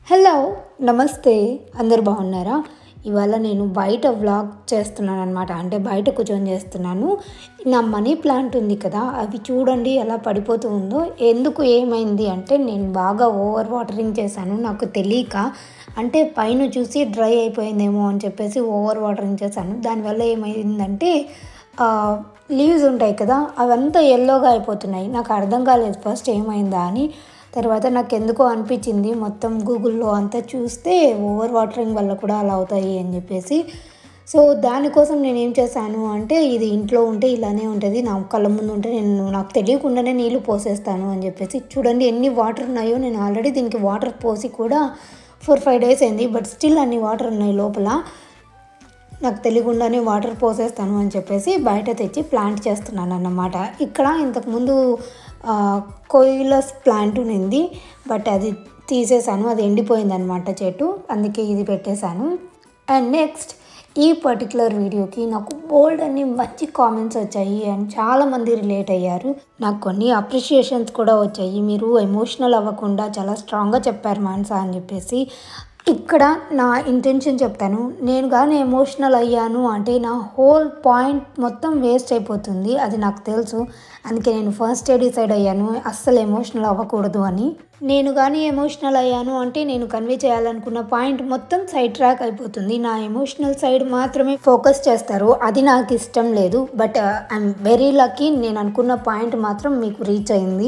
Hello నమస్తే అందరు బాగున్నారా ఇవాళ నేను బయట వ్లాగ్ చేస్తున్నాను అనమాట అంటే బయట కూర్చొని చేస్తున్నాను నా మనీ ప్లాంట్ ఉంది కదా అవి చూడండి ఎలా పడిపోతూ ఉందో ఎందుకు ఏమైంది అంటే నేను బాగా ఓవర్ వాటరింగ్ చేశాను నాకు తెలియక అంటే పైన చూసి డ్రై అయిపోయిందేమో అని చెప్పేసి ఓవర్ వాటరింగ్ చేశాను దానివల్ల ఏమైందంటే లీవ్స్ ఉంటాయి కదా అవంతా ఎల్లోగా అయిపోతున్నాయి నాకు అర్థం కాలేదు ఫస్ట్ ఏమైందా అని తర్వాత నాకు ఎందుకో అనిపించింది మొత్తం గూగుల్లో అంతా చూస్తే ఓవర్ వాటరింగ్ వల్ల కూడా అలా అవుతాయి అని చెప్పేసి సో దానికోసం నేను ఏం చేశాను అంటే ఇది ఇంట్లో ఉంటే ఇలానే ఉంటుంది నా కళ్ళ ముందు ఉంటే నేను నాకు తెలియకుండానే నీళ్ళు పోసేస్తాను అని చెప్పేసి చూడండి ఎన్ని వాటర్ ఉన్నాయో నేను ఆల్రెడీ దీనికి వాటర్ పోసి కూడా ఫోర్ ఫైవ్ డేస్ అయింది బట్ స్టిల్ అన్ని వాటర్ ఉన్నాయి లోపల నాకు తెలియకుండానే వాటర్ పోసేస్తాను అని చెప్పేసి బయట తెచ్చి ప్లాంట్ చేస్తున్నాను అన్నమాట ఇక్కడ ఇంతకుముందు కోయిలస్ ప్లాంట్ ఉన్నింది బట్ అది తీసేసాను అది ఎండిపోయింది అనమాట చెట్టు అందుకే ఇది పెట్టేశాను అండ్ నెక్స్ట్ ఈ పర్టికులర్ వీడియోకి నాకు బోల్డ్ అన్ని మంచి కామెంట్స్ వచ్చాయి అండ్ చాలామంది రిలేట్ అయ్యారు నాకు కొన్ని అప్రిషియేషన్స్ కూడా వచ్చాయి మీరు ఎమోషనల్ అవ్వకుండా చాలా స్ట్రాంగ్గా చెప్పారు మాన్సా అని చెప్పేసి ఇక్కడ నా ఇంటెన్షన్ చెప్తాను నేను కానీ ఎమోషనల్ అయ్యాను అంటే నా హోల్ పాయింట్ మొత్తం వేస్ట్ అయిపోతుంది అది నాకు తెలుసు అందుకే నేను ఫస్ట్ డిసైడ్ అయ్యాను అస్సలు ఎమోషనల్ అవ్వకూడదు అని నేను కానీ ఎమోషనల్ అయ్యాను అంటే నేను కన్వే చేయాలనుకున్న పాయింట్ మొత్తం సైడ్ ట్రాక్ అయిపోతుంది నా ఎమోషనల్ సైడ్ మాత్రమే ఫోకస్ చేస్తారు అది నాకు ఇష్టం లేదు బట్ ఐఎమ్ వెరీ లక్కీ నేను అనుకున్న పాయింట్ మాత్రం మీకు రీచ్ అయింది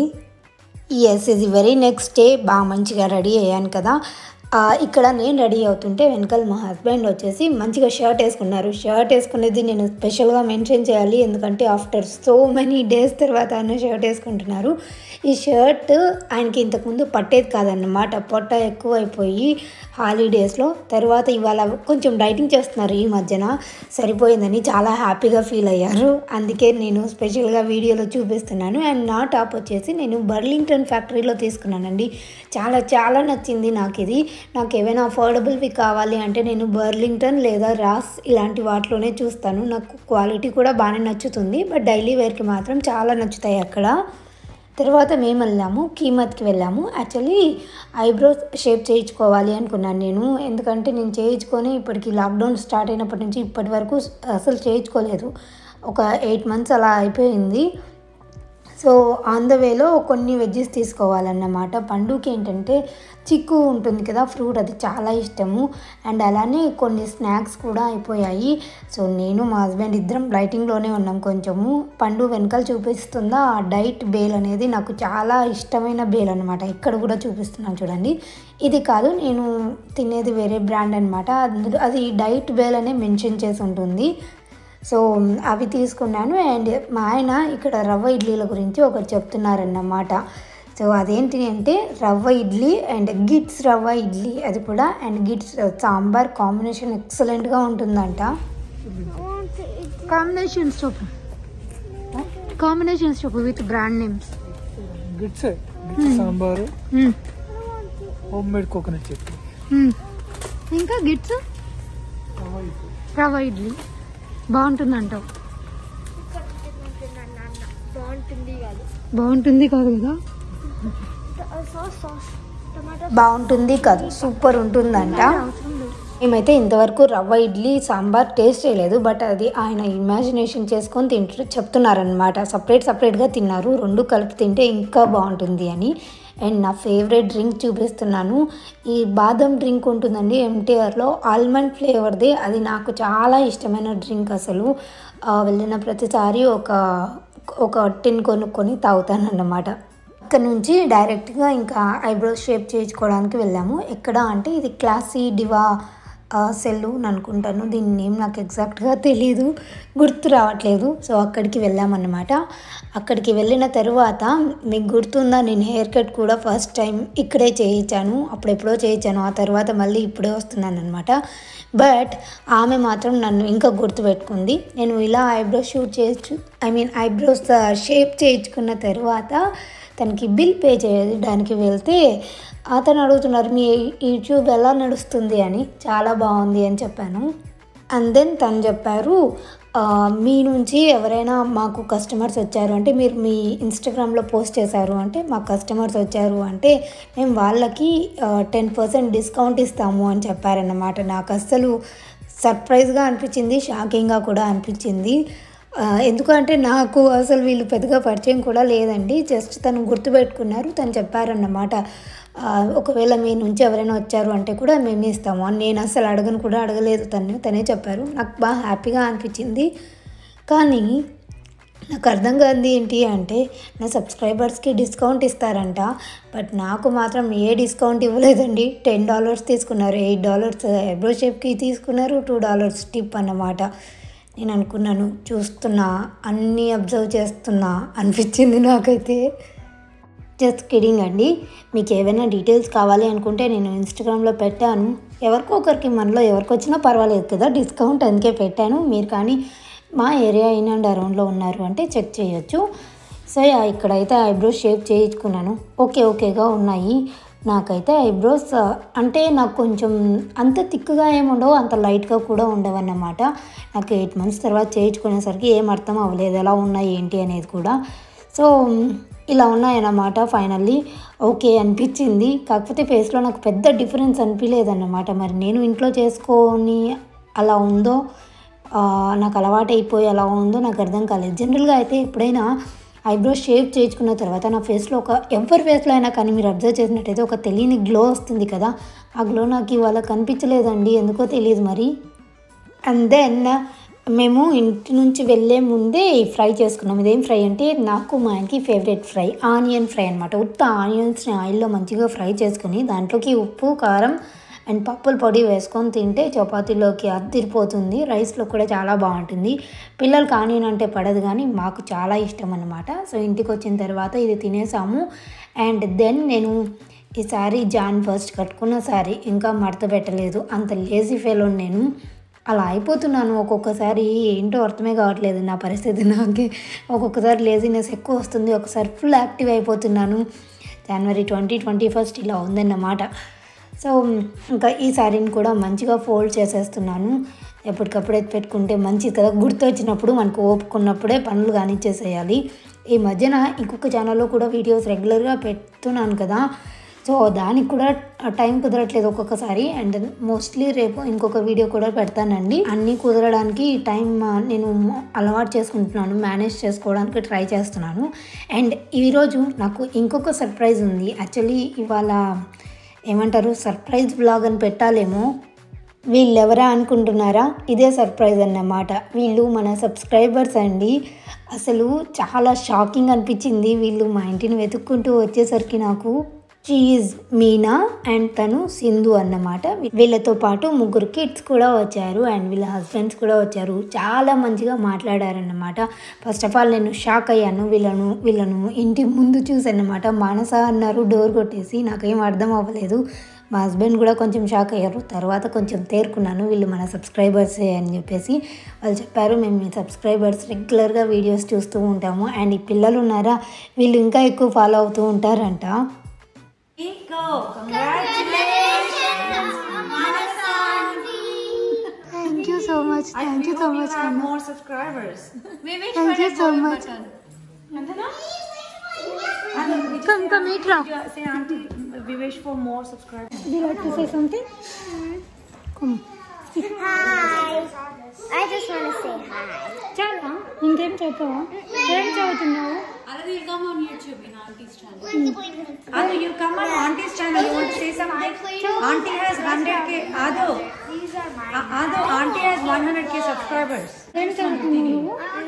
ఎస్ ఇది వెరీ నెక్స్ట్ డే బాగా మంచిగా రెడీ అయ్యాను కదా ఇక్కడ నేను రెడీ అవుతుంటే వెనకాల మా హస్బెండ్ వచ్చేసి మంచిగా షర్ట్ వేసుకున్నారు షర్ట్ వేసుకునేది నేను స్పెషల్గా మెన్షన్ చేయాలి ఎందుకంటే ఆఫ్టర్ సో మెనీ డేస్ తర్వాత ఆయన షర్ట్ వేసుకుంటున్నారు ఈ షర్ట్ ఆయనకి ఇంతకుముందు పట్టేది కాదన్నమాట పొట్ట ఎక్కువైపోయి హాలిడేస్లో తర్వాత ఇవాళ కొంచెం డైటింగ్ చేస్తున్నారు ఈ మధ్యన సరిపోయిందని చాలా హ్యాపీగా ఫీల్ అయ్యారు అందుకే నేను స్పెషల్గా వీడియోలో చూపిస్తున్నాను అండ్ నా టాప్ వచ్చేసి నేను బర్లింగ్టన్ ఫ్యాక్టరీలో తీసుకున్నానండి చాలా చాలా నచ్చింది నాకు ఇది నాకు ఏమైనా అఫోర్డబుల్వి కావాలి అంటే నేను బర్లింగ్టన్ లేదా రాస్ ఇలాంటి వాటిలోనే చూస్తాను నాకు క్వాలిటీ కూడా బాగానే నచ్చుతుంది బట్ డైలీ వేర్కి మాత్రం చాలా నచ్చుతాయి అక్కడ తర్వాత మేము వెళ్ళాము కీమత్కి వెళ్ళాము యాక్చువల్లీ ఐబ్రోస్ షేప్ చేయించుకోవాలి అనుకున్నాను నేను ఎందుకంటే నేను చేయించుకొని ఇప్పటికి లాక్డౌన్ స్టార్ట్ అయినప్పటి నుంచి ఇప్పటి వరకు అసలు చేయించుకోలేదు ఒక ఎయిట్ మంత్స్ అలా అయిపోయింది సో ఆన్ ద వేలో కొన్ని వెజ్జెస్ తీసుకోవాలన్నమాట పండుకి ఏంటంటే చిక్కు ఉంటుంది కదా ఫ్రూట్ అది చాలా ఇష్టము అండ్ అలానే కొన్ని స్నాక్స్ కూడా అయిపోయాయి సో నేను మా హస్బెండ్ ఇద్దరం డైటింగ్లోనే ఉన్నాం కొంచెము పండు వెనకాల చూపిస్తుందా ఆ డైట్ బేల్ అనేది నాకు చాలా ఇష్టమైన బేల్ అనమాట ఇక్కడ కూడా చూపిస్తున్నాను చూడండి ఇది కాదు నేను తినేది వేరే బ్రాండ్ అనమాట అందులో అది డైట్ బేల్ అనే మెన్షన్ చేసి ఉంటుంది సో అవి తీసుకున్నాను అండ్ మా ఆయన ఇక్కడ రవ్వ ఇడ్లీల గురించి ఒకటి చెప్తున్నారన్నమాట సో అదేంటి అంటే రవ్వ ఇడ్లీ అండ్ గిట్స్ రవ్వ ఇడ్లీ అది కూడా అండ్ గిట్స్ సాంబార్ కాంబినేషన్ ఎక్సలెంట్గా ఉంటుందంట కాంబినేషన్స్ చెప్పు కాంబినేషన్స్ చెప్పు with brand names Gits Gits sambar homemade coconut chutney ఇంకా గిట్స్ రవ్వ ఇడ్లీ బాగుంటుందంటావు బాగుంటుంది కాదు బాగుంటుంది కాదు కదా సాస్ సాస్ టమాటో బాగుంటుంది కాదు సూపర్ ఉంటుందంట మేమైతే ఇంతవరకు రవ్వ ఇడ్లీ సాంబార్ టేస్ట్ చేయలేదు బట్ అది ఆయన ఇమాజినేషన్ చేసుకొని తింటు చెప్తున్నారనమాట సపరేట్ సపరేట్గా తిన్నారు రెండు కలిపి తింటే ఇంకా బాగుంటుంది అని అండ్ నా ఫేవరెట్ డ్రింక్ చూపిస్తున్నాను ఈ బాదం డ్రింక్ ఉంటుందండి ఎంటీఆర్లో ఆల్మండ్ ఫ్లేవర్ది అది నాకు చాలా ఇష్టమైన డ్రింక్ అసలు వెళ్ళిన ప్రతిసారి ఒక ఒక టిన్ కొనుక్కొని తాగుతానన్నమాట ఇక్కడ నుంచి డైరెక్ట్గా ఇంకా ఐబ్రోస్ షేప్ చేయించుకోవడానికి వెళ్ళాము ఎక్కడ అంటే ఇది క్లాసీ డివా సెలూన్ అనుకుంటాను దీని నేమ్ నాకు ఎగ్జాక్ట్గా తెలీదు గుర్తు రావట్లేదు సో అక్కడికి వెళ్ళామన్నమాట అక్కడికి వెళ్ళిన తర్వాత మీకు గుర్తుందా నేను హెయిర్ కట్ కూడా ఫస్ట్ టైం ఇక్కడే చేయించాను అప్పుడెప్పుడో చేయించాను ఆ తర్వాత మళ్ళీ ఇప్పుడే వస్తున్నాను అనమాట బట్ ఆమె మాత్రం నన్ను ఇంకా గుర్తుపెట్టుకుంది నేను ఇలా ఐబ్రోస్ షూట్ చేయొచ్చు ఐ మీన్ ఐబ్రోస్ షేప్ చేయించుకున్న తర్వాత తనకి బిల్ పే చేయడానికి వెళ్తే అతను అడుగుతున్నారు మీ యూట్యూబ్ ఎలా నడుస్తుంది అని చాలా బాగుంది అని చెప్పాను అండ్ దెన్ తను చెప్పారు "ఆ, మీ నుంచి ఎవరైనా మాకు కస్టమర్స్ వచ్చారు అంటే మీరు మీ ఇన్స్టాగ్రామ్లో పోస్ట్ చేశారు అంటే మా కస్టమర్స్ వచ్చారు అంటే మేము వాళ్ళకి టెన్ పర్సెంట్ డిస్కౌంట్ ఇస్తాము అని చెప్పారన్నమాట నాకు అస్సలు సర్ప్రైజ్గా అనిపించింది షాకింగ్గా కూడా అనిపించింది ఆ, ఎందుకంటే నాకు అసలు వీళ్ళు పెద్దగా పరిచయం కూడా లేదండి జస్ట్ తను గుర్తుపెట్టుకున్నారు తను చెప్పారన్నమాట ఆ, ఒకవేళ మీ నుంచి ఎవరైనా వచ్చారు అంటే కూడా మేము ఇస్తాము అని నేను అసలు అడగను కూడా అడగలేదు తను తనే చెప్పారు నాకు బాగా హ్యాపీగా అనిపించింది కానీ నాకు అర్థం కాదు ఏంటి అంటే నా సబ్స్క్రైబర్స్కి డిస్కౌంట్ ఇస్తారంట బట్ నాకు మాత్రం ఏ డిస్కౌంట్ ఇవ్వలేదండి టెన్ డాలర్స్ తీసుకున్నారు ఎయిట్ డాలర్స్ ఎబ్రో షేప్కి తీసుకున్నారు టూ డాలర్స్ టిప్ అన్నమాట నేను అనుకున్నాను చూస్తున్నా అన్నీ అబ్జర్వ్ చేస్తున్నా అనిపించింది నాకైతే జస్ట్ కిడింగ్ అండి మీకు ఏవైనా డీటెయిల్స్ కావాలి అనుకుంటే నేను ఇన్స్టాగ్రామ్లో పెట్టాను ఎవరికో ఒకరికి మనలో ఎవరికి వచ్చినా పర్వాలేదు కదా డిస్కౌంట్ అందుకే పెట్టాను మీరు కానీ మా ఏరియా ఇన్ అండ్ అరౌండ్లో ఉన్నారు అంటే చెక్ చేయొచ్చు సో యా, ఇక్కడైతే ఐబ్రోస్ షేప్ చేయించుకున్నాను ఓకే ఓకేగా ఉన్నాయి నాకైతే ఐబ్రోస్ ఆ, అంటే నాకు కొంచెం అంత థిక్గా ఏమి ఉండవు అంత లైట్గా కూడా ఉండవు అన్నమాట నాకు ఎయిట్ మంత్స్ తర్వాత చేయించుకునేసరికి ఏం అర్థం అవ్వలేదు ఎలా ఉన్నాయి ఏంటి అనేది కూడా సో ఇలా ఉన్నాయన్నమాట ఫైనల్లీ ఓకే అనిపించింది కాకపోతే ఫేస్లో నాకు పెద్ద డిఫరెన్స్ అనిపించలేదన్నమాట మరి నేను ఇంట్లో చేసుకొని అలా ఉందో ఆ, నాకు అలవాటు అయిపోయి అలా ఉందో నాకు అర్థం కాలేదు జనరల్గా అయితే ఎప్పుడైనా ఐబ్రోస్ షేప్ చేయించుకున్న తర్వాత నా ఫేస్లో ఒక ఎవరి ఫేస్లో అయినా కానీ మీరు అబ్జర్వ్ చేసినట్టయితే ఒక తెలియని గ్లో వస్తుంది కదా ఆ గ్లో నాకు ఇవాళ కనిపించలేదండి ఎందుకో తెలియదు మరి అండ్ దెన్ మేము ఇంటి నుంచి వెళ్ళే ముందే ఈ ఫ్రై చేసుకున్నాం ఇదేం ఫ్రై అంటే నాకు మా ఆయనకి ఫేవరెట్ ఫ్రై ఆనియన్ ఫ్రై అనమాట ఉత్త ఆనియన్స్ని ఆయిల్లో మంచిగా ఫ్రై చేసుకుని దాంట్లోకి ఉప్పు కారం అండ్ పప్పుల పొడి వేసుకొని తింటే చపాతీలోకి అద్దిరిపోతుంది రైస్లో కూడా చాలా బాగుంటుంది పిల్లలకి ఆనియన్ అంటే పడదు కానీ మాకు చాలా ఇష్టం అనమాట సో ఇంటికి వచ్చిన తర్వాత ఇది తినేసాము అండ్ దెన్ నేను ఈ శారీ జాన్ ఫస్ట్ కట్టుకున్న శారీ ఇంకా మడత పెట్టలేదు అంత లేజీ ఫెలో నేను అలా అయిపోతున్నాను ఒక్కొక్కసారి ఏంటో అర్థమే కావట్లేదు నా పరిస్థితి నాకే ఒక్కొక్కసారి లేజినెస్ ఎక్కువ వస్తుంది ఒకసారి ఫుల్ యాక్టివ్ అయిపోతున్నాను జనవరి ట్వంటీ ట్వంటీ ఫస్ట్ ఇలా ఉందన్నమాట సో ఇంకా ఈ శారీని కూడా మంచిగా ఫోల్డ్ చేసేస్తున్నాను ఎప్పటికప్పుడు ఎత్తి పెట్టుకుంటే మంచిది కదా గుర్తు వచ్చినప్పుడు మనకు ఓపుకున్నప్పుడే పనులు కానిచ్చేసేయాలి ఈ మధ్యన ఇంకొక ఛానల్లో కూడా వీడియోస్ రెగ్యులర్గా పెడుతున్నాను కదా సో దానికి కూడా టైం కుదరట్లేదు ఒక్కొక్కసారి అండ్ మోస్ట్లీ రేపు ఇంకొక వీడియో కూడా పెడతానండి అన్నీ కుదరడానికి టైం ఆ, నేను అలవాటు చేసుకుంటున్నాను మేనేజ్ చేసుకోవడానికి ట్రై చేస్తున్నాను అండ్ ఈరోజు నాకు ఇంకొక సర్ప్రైజ్ ఉంది యాక్చువల్లీ ఇవాళ ఏమంటారు సర్ప్రైజ్ బ్లాగ్ అని పెట్టాలేమో వీళ్ళెవరా అనుకుంటున్నారా ఇదే సర్ప్రైజ్ అన్నమాట వీళ్ళు మన సబ్స్క్రైబర్స్ అండి అసలు చాలా షాకింగ్ అనిపించింది వీళ్ళు మా ఇంటిని వెతుక్కుంటూ వచ్చేసరికి నాకు షీఈ్ మీనా అండ్ తను సింధు అన్నమాట వీళ్ళతో పాటు ముగ్గురు కిడ్స్ కూడా వచ్చారు అండ్ వీళ్ళ హస్బెండ్స్ కూడా వచ్చారు చాలా మంచిగా మాట్లాడారన్నమాట ఫస్ట్ ఆఫ్ ఆల్ నేను షాక్ అయ్యాను వీళ్ళను వీళ్ళను ఇంటి ముందు చూసానమాట మానస అన్నారు డోర్ కొట్టేసి నాకేం అర్థం అవ్వలేదు మా హస్బెండ్ కూడా కొంచెం షాక్ అయ్యారు తర్వాత కొంచెం తేరుకున్నాను వీళ్ళు మన సబ్స్క్రైబర్సే అని చెప్పేసి వాళ్ళు చెప్పారు మేము మీ సబ్స్క్రైబర్స్ రెగ్యులర్గా వీడియోస్ చూస్తూ ఉంటాము అండ్ ఈ పిల్లలు ఉన్నారా వీళ్ళు ఇంకా ఎక్కువ ఫాలో అవుతూ ఉంటారంట thank you so much thank you so much అన్న more subscribers. Thank you so much come come it రా Say, Auntie, we wish for more subscribers. Do like to say something come Hi. I just want to say hi. చాలా ఇంకేం చెప్పవా ఏం చదువుతున్నావు Adu, you come on YouTube in Auntie's channel. Adu, you come on Auntie's channel. You want to say something? Auntie has 100k. Adu, These are my. A- Adu, Auntie has 100k subscribers. ఏం చదువుతున్నావు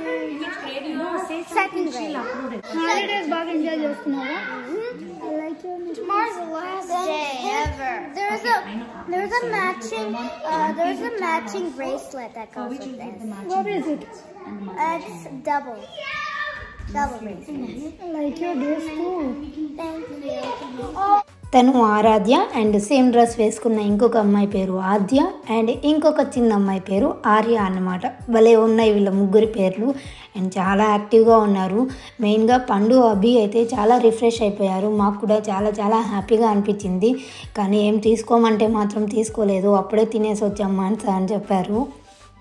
Second grade. Holidays బాగా enjoy చేస్తున్నావా Tomorrow's the last day ever. There's a there's a matching uh, there's a matching bracelet that goes with this. What is it Uh, it's double. Double bracelet. Like your days to Thank you. తను ఆరాధ్య and same dress వేసుకున్న ఇంకొక అమ్మాయి పేరు ఆద్య and ఇంకొక చిన్న అమ్మాయి పేరు ఆర్య అన్నమాట భలే ఉన్నాయి వీళ్ళ ముగ్గురి పేర్లు అండ్ చాలా యాక్టివ్గా ఉన్నారు మెయిన్గా పండు అభి అయితే చాలా రిఫ్రెష్ అయిపోయారు మాకు కూడా చాలా చాలా హ్యాపీగా అనిపించింది కానీ ఏం తీసుకోమంటే మాత్రం తీసుకోలేదు అప్పుడే తినేసి వచ్చాం మాన్సా అని చెప్పారు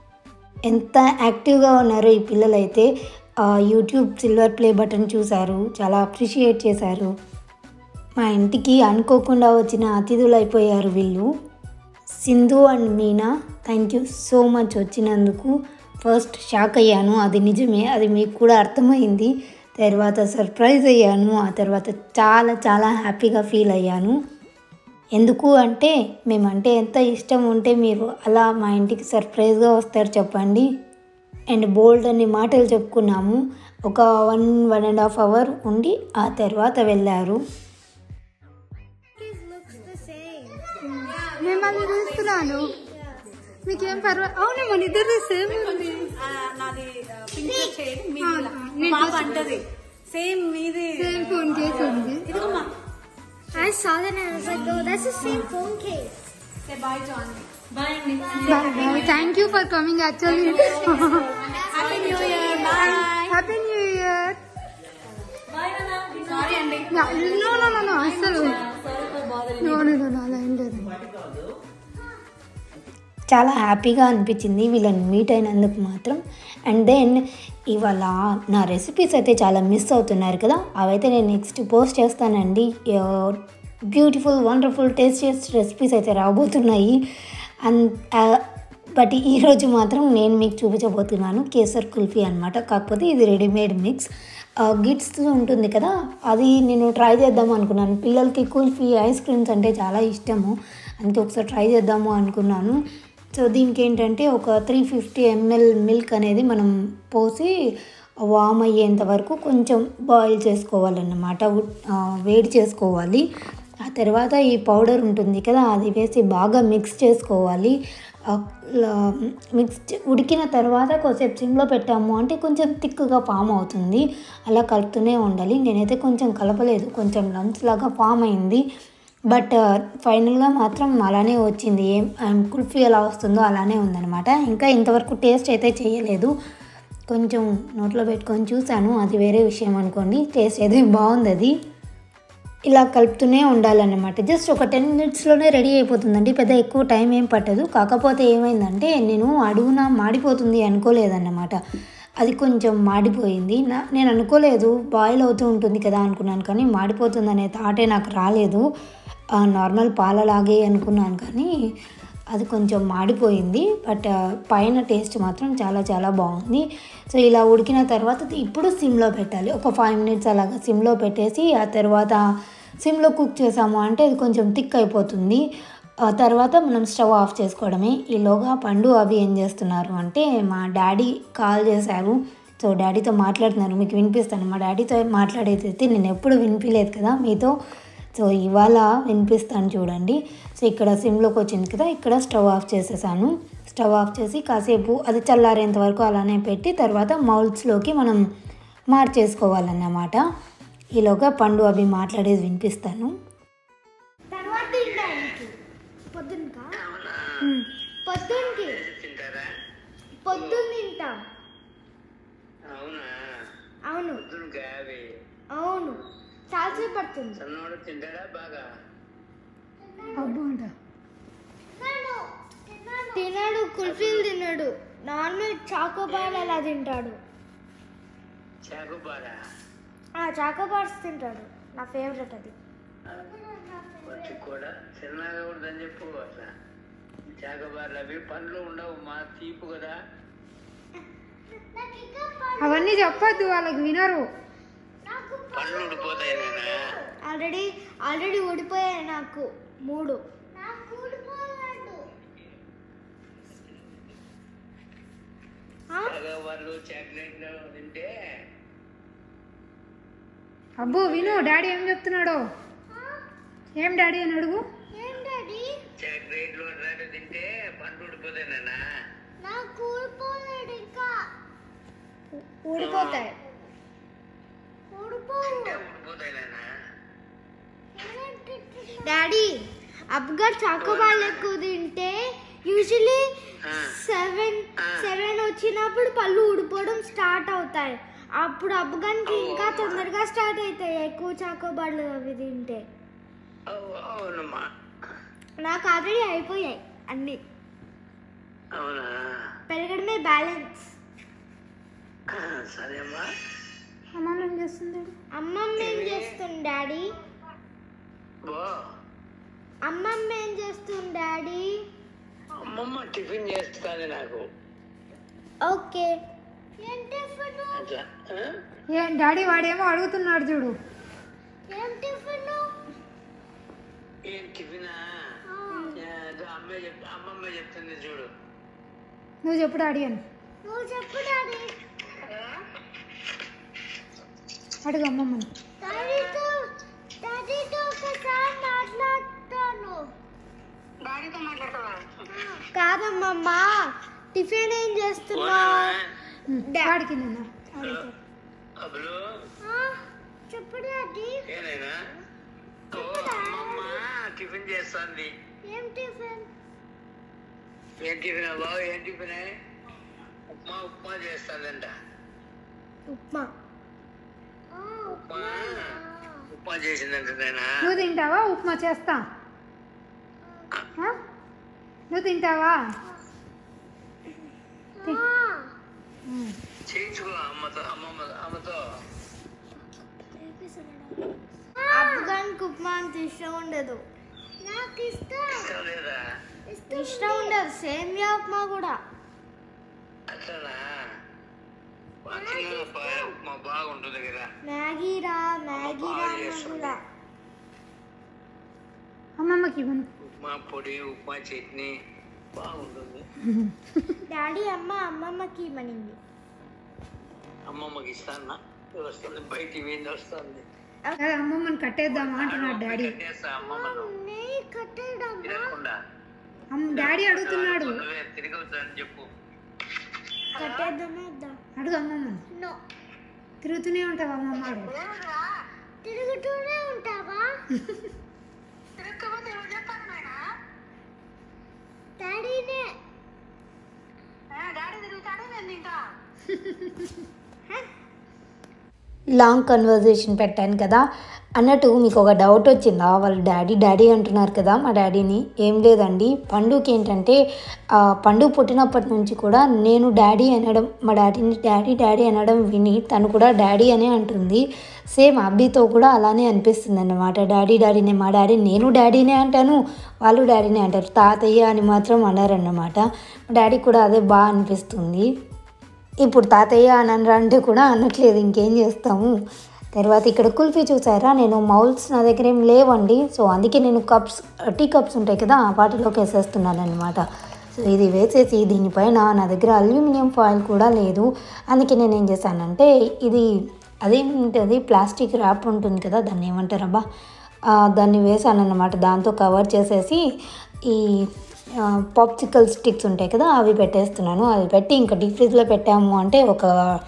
ఎంత యాక్టివ్గా ఉన్నారో ఈ పిల్లలైతే ఆ, యూట్యూబ్ సిల్వర్ ప్లే బటన్ చూశారు చాలా అప్రిషియేట్ చేశారు మా ఇంటికి అనుకోకుండా వచ్చిన అతిథులు అయిపోయారు వీళ్ళు Sindhu and Meena thank you so much వచ్చినందుకు ఫస్ట్ షాక్ అయ్యాను అది నిజమే అది మీకు కూడా అర్థమైంది తర్వాత సర్ప్రైజ్ అయ్యాను ఆ తర్వాత చాలా చాలా హ్యాపీగా ఫీల్ అయ్యాను ఎందుకు అంటే మేమంటే ఎంత ఇష్టం ఉంటే మీరు అలా మా ఇంటికి సర్ప్రైజ్గా వస్తారు చెప్పండి అండ్ బోల్డ్ అనే మాటలు చెప్పుకున్నాము ఒక one one and half hour ఉండి ఆ తర్వాత వెళ్ళారు looks the same. మిమ్మల్ని చూస్తున్నాను మీకేం పర్వాలేదు అవును మన ఇద్దరు సేమ్ ఉంది నాది పింక్ షేడ్ మీది పాప అంటది సేమ్ మీది సేమ్ ఫోన్ కేసు ఉంది ఇదిగోమ్మా I saw that and I was like, oh, that's the same phone case. Say bye to auntie bye అండి bye thank you for coming actually happy new year bye happy new year bye sorry అండి no no no no అసలు no no no అలా ఏం లేదు చాలా హ్యాపీగా అనిపించింది వీళ్ళని మీట్ అయినందుకు మాత్రం అండ్ దెన్ ఇవాళ నా రెసిపీస్ అయితే చాలా మిస్ అవుతున్నారు కదా అవైతే నేను నెక్స్ట్ పోస్ట్ చేస్తానండి బ్యూటిఫుల్ వండర్ఫుల్ టేస్టియస్ రెసిపీస్ అయితే రాబోతున్నాయి అండ్ బట్ ఈరోజు మాత్రం నేను మీకు చూపించబోతున్నాను కేసర్ కుల్ఫీ అనమాట కాకపోతే ఇది రెడీమేడ్ మిక్స్ గిట్స్ ఉంటుంది కదా అది నేను ట్రై చేద్దాం అనుకున్నాను పిల్లలకి కుల్ఫీ ఐస్ క్రీమ్స్ అంటే చాలా ఇష్టము అందుకే ఒకసారి ట్రై చేద్దాము అనుకున్నాను సో దీనికి ఏంటంటే ఒక త్రీ ఫిఫ్టీ ఎంఎల్ మిల్క్ అనేది మనం పోసి వామ్ అయ్యేంత వరకు కొంచెం బాయిల్ చేసుకోవాలన్నమాట ఉ- ఆ, వేడి చేసుకోవాలి ఆ తర్వాత ఈ పౌడర్ ఉంటుంది కదా అది వేసి బాగా మిక్స్ చేసుకోవాలి ఆ, ల- మిక్స్ చే- ఉడికిన తర్వాత కొద్దిసేపు సిమ్లో పెట్టాము అంటే కొంచెం థిక్గా ఫామ్ అవుతుంది అలా కలుపుతూనే ఉండాలి నేనైతే కొంచెం కలపలేదు కొంచెం లంచ్ లాగా ఫామ్ అయింది బట్ ఫైనల్గా మాత్రం అలానే వచ్చింది ఏం ఆమ్, కుల్ఫీ ఎలా వస్తుందో అలానే ఉందన్నమాట ఇంకా ఇంతవరకు టేస్ట్ అయితే చేయలేదు కొంచెం నోట్లో పెట్టుకొని చూశాను అది వేరే విషయం అనుకోండి టేస్ట్ అయితే బాగుంది అది ఇలా కలుపుతూనే ఉండాలన్నమాట జస్ట్ ఒక టెన్ మినిట్స్లోనే రెడీ అయిపోతుందండి పెద్ద ఎక్కువ టైం ఏం పట్టదు కాకపోతే ఏమైందంటే నేను అడుగున మాడిపోతుంది అనుకోలేదన్నమాట అది కొంచెం మాడిపోయింది నా నేను అనుకోలేదు బాయిల్ అవుతూ ఉంటుంది కదా అనుకున్నాను కానీ మాడిపోతుంది అనే థాటే నాకు రాలేదు ఆ, నార్మల్ పాలలాగే అనుకున్నాను కానీ అది కొంచెం మాడిపోయింది బట్ ఆ, పైన టేస్ట్ మాత్రం చాలా చాలా బాగుంది సో ఇలా ఉడికిన తర్వాత ఇప్పుడు సిమ్లో పెట్టాలి ఒక ఫైవ్ మినిట్స్ అలాగా సిమ్లో పెట్టేసి ఆ తర్వాత సిమ్లో కుక్ చేసాము అంటే అది కొంచెం థిక్ అయిపోతుంది ఆ తర్వాత మనం స్టవ్ ఆఫ్ చేసుకోవడమే ఈలోగా పండు అవి ఏం చేస్తున్నారు అంటే మా డాడీ కాల్ చేశారు సో డాడీతో మాట్లాడుతున్నారు మీకు వినిపిస్తాను మా డాడీతో మాట్లాడేది అయితే నేను ఎప్పుడు వినిపించలేదు కదా మీతో సో ఇవాళ వినిపిస్తాను చూడండి సో ఇక్కడ సిమ్లోకి వచ్చింది కదా ఇక్కడ స్టవ్ ఆఫ్ చేసేసాను స్టవ్ ఆఫ్ చేసి కాసేపు అది చల్లారేంత వరకు అలానే పెట్టి తర్వాత మౌల్స్లోకి మనం మార్చేసుకోవాలన్నమాట ఈలోగా పండు అవి మాట్లాడేది వినిపిస్తాను తర్వాత తినడానికి పొద్దునకా పొద్దునకి పొద్దున్న తింటాం అవునా అవును పొద్దున అవి అవును చాలాసేపు పడుతుంది సన్నోడు తింటాడా బాగా అబ్బో అంట తినడు కుల్ఫీలు తినడు నార్మల్ చాకోబార్ అలా తింటాడు చాకుబారా ఆ చాకోబార్స్ తింటాడు నా ఫేవరెట్ అది వచ్చి కూడా చిన్నగా ఉండదని చెప్పు అట్లా చాకుబార్లు అవి పండ్లు ఉండవు మా తీపు కదా అవన్నీ చెప్పొద్దు వాళ్ళకి వినరు పండ్లు ఉండిపోతాయి నేనా ఆల్రెడీ ఆల్రెడీ ఊడిపోయాయి నాకు మూడు ఆ? చాకుబార్లు చాక్లెట్లు తింటే అబ్బో విను డాడీ ఏం చెప్తున్నాడో ఏం డాడీ అని అడుగు ఏం డాడీ చాక్లెట్లు అట్లాంటివి తింటే పండ్లు ఉండిపోతాయి నాన్న నాకు ఊడిపోలేడు ఇంకా ఊడిపోతాయి తింటే ఉండిపోతాయి నాన్న డాడీ అబ్గా చాకోబాల్ ఎక్కువ తింటే యూజువలీ సెవెన్ సెవెన్ వచ్చినప్పుడు పళ్ళు ఊడిపోవడం స్టార్ట్ అవుతాయి అప్పుడు అబ్బగానికి ఇంకా తొందరగా స్టార్ట్ అవుతాయి ఎక్కువ చాకోబాళ్ళు అవి తింటే అవు- అవునమ్మా నాకు ఆల్రెడీ అయిపోయాయి అన్నీ అవునా పెరగడమే బ్యాలెన్స్ సరే అమ్మా అమ్మమ్మ ఏం చేస్తుంది అమ్మమ్మ ఏం చేస్తుంది డాడీ బో అమ్మమ్మ ఏం చేస్తుంది డాడీ అమ్మమ్మ టిఫిన్ చేస్తుంది నాకు ఓకే ఏం టిఫిన్ అట్లా ఆ? ఏ డాడీ వాడేమో అడుగుతున్నాడు చూడు ఏం టిఫిన్ ఏం టిఫినా ఏదో అమ్మే చెప్ అమ్మమ్మ చెప్తుంది చూడు నువ్వు చెప్పు డాడీ అని నువ్వు చెప్పు డాడీ అడుగు అమ్మమ్మని డాడీతో డాడీతో ఒకసారి మాట్లాడతాను కాదమ్మమ్మ టిఫిన్ ఏం చేస్తున్నావు ఉమ్, వాడికి నిన్న అబ్బులు చెప్పు డాడీ ఏనైనా ఓ అమ్మమ్మ టిఫిన్ చేస్తుంది ఏం టిఫిన్ ఏం టిఫిన్ బాబు ఏం టిఫిన్ ఉప్మా ఉప్మా చేస్తుందంట ఉప్మా ఉప్మా ఉప్మా చేసిందంట నాయనా నువ్వు తింటావా ఉప్మా చేస్తా ఆ? నువ్వు తింటావా ఉమ్. చేయించుకో అమ్మతో అమ్మమ్మ అమ్మతో అఫ్ఘాన్కి ఉప్మా అంత ఇష్టం ఉండదు నాకు ఇష్టం ఇష్టం లేదా ఇష్టం ఉండదు సేమియా ఉప్మా కూడా అట్లనా పక్కన ప- ఉప్మా బాగుంటుంది కదా మ్యాగీ రా మ్యాగీ రా అన్న కూడా అమ్మమ్మకి ఇవ్వను ఉప్మా పొడి ఉప్మా చట్నీ బాగుంటుంది డాడీ అమ్మ అమ్మమ్మకి ఇవ్వనింది అమ్మమ్మకి ఇస్తాను వస్తుంది బయటికి పోయింది వస్తుంది అదే అమ్మమ్మని కట్టేద్దామా అంటున్నాడు డాడీ కట్టేస్తా అమ్మమ్మను నెయ్యి కట్టేయడం తినకుండా అమ్మ డాడీ అడుగుతున్నాడు నువ్వే తిరగవుతాను చెప్పు కట్టేద్దామే ఇద్దాం అడుగు అమ్మమ్మని నో తిరుగుతూనే ఉంటావా అమ్మమ్మ అడుగు తిరుగుతూనే ఉంటావా డాడీనే లాంగ్ కన్వర్జేషన్ పెట్టాను కదా అన్నట్టు మీకు ఒక డౌట్ వచ్చిందా వాళ్ళ డాడీ డాడీ అంటున్నారు కదా మా డాడీని ఏం లేదండి పండుకి ఏంటంటే ఆ, పండు పుట్టినప్పటి నుంచి కూడా నేను డాడీ అనడం మా డాడీని డాడీ డాడీ అనడం విని తను కూడా డాడీ అనే అంటుంది సేమ్ అబ్బితో కూడా అలానే అనిపిస్తుంది అన్నమాట డాడీ డాడీనే మా డాడీ నేను డాడీనే అంటాను వాళ్ళు డాడీనే అంటారు తాతయ్య అని మాత్రం అన్నారన్నమాట మా డాడీ కూడా అదే బాగా అనిపిస్తుంది ఇప్పుడు తాతయ్య అని అనరా అంటే కూడా అనట్లేదు ఇంకేం చేస్తాము తర్వాత ఇక్కడ కుల్ఫీ చూసారా నేను మౌల్స్ నా దగ్గర ఏం లేవండి సో అందుకే నేను కప్స్ టీ కప్స్ ఉంటాయి కదా వాటిలోకి వేసేస్తున్నాను అనమాట సో ఇది వేసేసి దీనిపైన నా దగ్గర అల్యూమినియం ఫాయిల్ కూడా లేదు అందుకే నేను ఏం చేశానంటే ఇది అదేంటది ప్లాస్టిక్ ర్యాప్ ఉంటుంది కదా దాన్ని ఏమంటారబ్బా ఆ, దాన్ని వేసాను అనమాట దాంతో కవర్ చేసేసి ఈ పాప్సికల్ స్టిక్స్ ఉంటాయి కదా అవి పెట్టేస్తున్నాను అవి పెట్టి ఇంకా డీప్ ఫ్రిడ్జ్లో పెట్టాము అంటే ఒక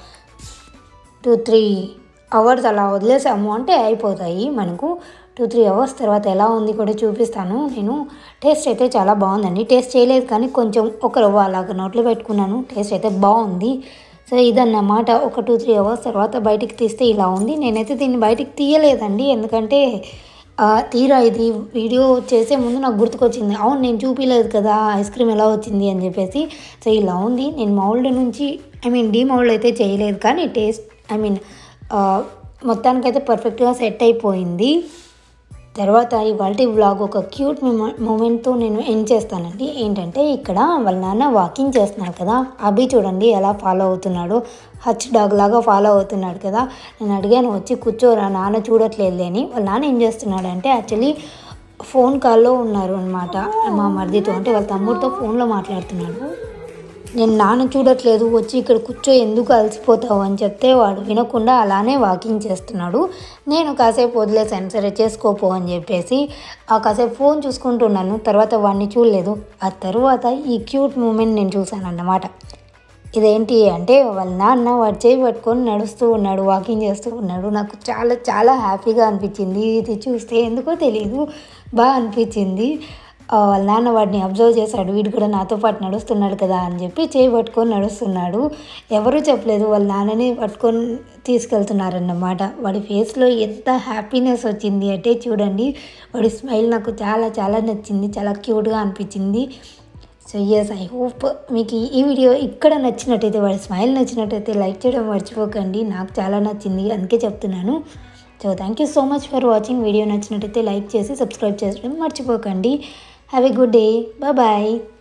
టూ త్రీ అవర్స్ అలా వదిలేసాము అంటే అయిపోతాయి మనకు టూ త్రీ అవర్స్ తర్వాత ఎలా ఉంది కూడా చూపిస్తాను నేను టేస్ట్ అయితే చాలా బాగుందండి టేస్ట్ చేయలేదు కానీ కొంచెం ఒక రవ్వ అలాగ నోట్లో పెట్టుకున్నాను టేస్ట్ అయితే బాగుంది సో ఇదన్నమాట ఒక టూ త్రీ అవర్స్ తర్వాత బయటికి తీస్తే ఇలా ఉంది నేనైతే దీన్ని బయటికి తీయలేదండి ఎందుకంటే ఆ, తీరా ఇది వీడియో చేసే ముందు నాకు గుర్తుకొచ్చింది అవును నేను చూపించలేదు కదా ఐస్ క్రీమ్ ఎలా వచ్చింది అని చెప్పేసి సో ఇలా ఉంది నేను మౌల్డ్ నుంచి ఐ మీన్ డీ మౌల్డ్ అయితే చేయలేదు కానీ టేస్ట్ ఐ మీన్ మొత్తానికైతే పర్ఫెక్ట్గా సెట్ అయిపోయింది తర్వాత ఇవాళ వ్లాగ్ ఒక క్యూట్ మూమెంట్తో నేను ఎండ్ చేస్తానండి ఏంటంటే ఇక్కడ వాళ్ళ నాన్న వాకింగ్ చేస్తున్నాడు కదా అభి చూడండి ఎలా ఫాలో అవుతున్నాడు హచ్ డాగ్ లాగా ఫాలో అవుతున్నాడు కదా నేను అడిగాను వచ్చి కూర్చోరా నాన్న చూడట్లేదు అని వాళ్ళ నాన్న ఏం చేస్తున్నాడంటే యాక్చువల్లీ ఫోన్ కాల్లో ఉన్నారు అనమాట మా మరిదితో అంటే వాళ్ళ తమ్ముడితో ఫోన్లో మాట్లాడుతున్నాడు నేను నాన్న చూడట్లేదు వచ్చి ఇక్కడ కూర్చో ఎందుకు అలసిపోతావు అని చెప్తే వాడు వినకుండా అలానే వాకింగ్ చేస్తున్నాడు నేను కాసేపు వదిలేసాను సరే చేసుకోపో అని చెప్పేసి ఆ కాసేపు ఫోన్ చూసుకుంటున్నాను తర్వాత వాడిని చూడలేదు ఆ తర్వాత ఈ క్యూట్ మూమెంట్ నేను చూశాను అన్నమాట ఇదేంటి అంటే వాళ్ళ నాన్న వాడు చేయి పట్టుకొని నడుస్తూ ఉన్నాడు వాకింగ్ చేస్తూ ఉన్నాడు నాకు చాలా చాలా హ్యాపీగా అనిపించింది ఇది చూస్తే ఎందుకో తెలియదు బాగా అనిపించింది ఆ, వాళ్ళ నాన్న వాడిని అబ్జర్వ్ చేశాడు వీడు కూడా నాతో పాటు నడుస్తున్నాడు కదా అని చెప్పి చేయి పట్టుకొని నడుస్తున్నాడు ఎవరూ చెప్పలేదు వాళ్ళ నాన్నని పట్టుకొని తీసుకెళ్తున్నారన్నమాట వాడి ఫేస్లో ఎంత హ్యాపీనెస్ వచ్చింది అంటే చూడండి వాడి స్మైల్ నాకు చాలా చాలా నచ్చింది చాలా క్యూట్గా అనిపించింది సో ఎస్ ఐ హోప్ మీకు ఈ- ఈ వీడియో ఇక్కడ నచ్చినట్టయితే వాడి స్మైల్ నచ్చినట్టయితే లైక్ చేయడం మర్చిపోకండి నాకు చాలా నచ్చింది అందుకే చెప్తున్నాను so thank you so much for watching video నచ్చినట్టయితే లైక్ చేసి సబ్స్క్రైబ్ చేయడం మర్చిపోకండి have a good day bye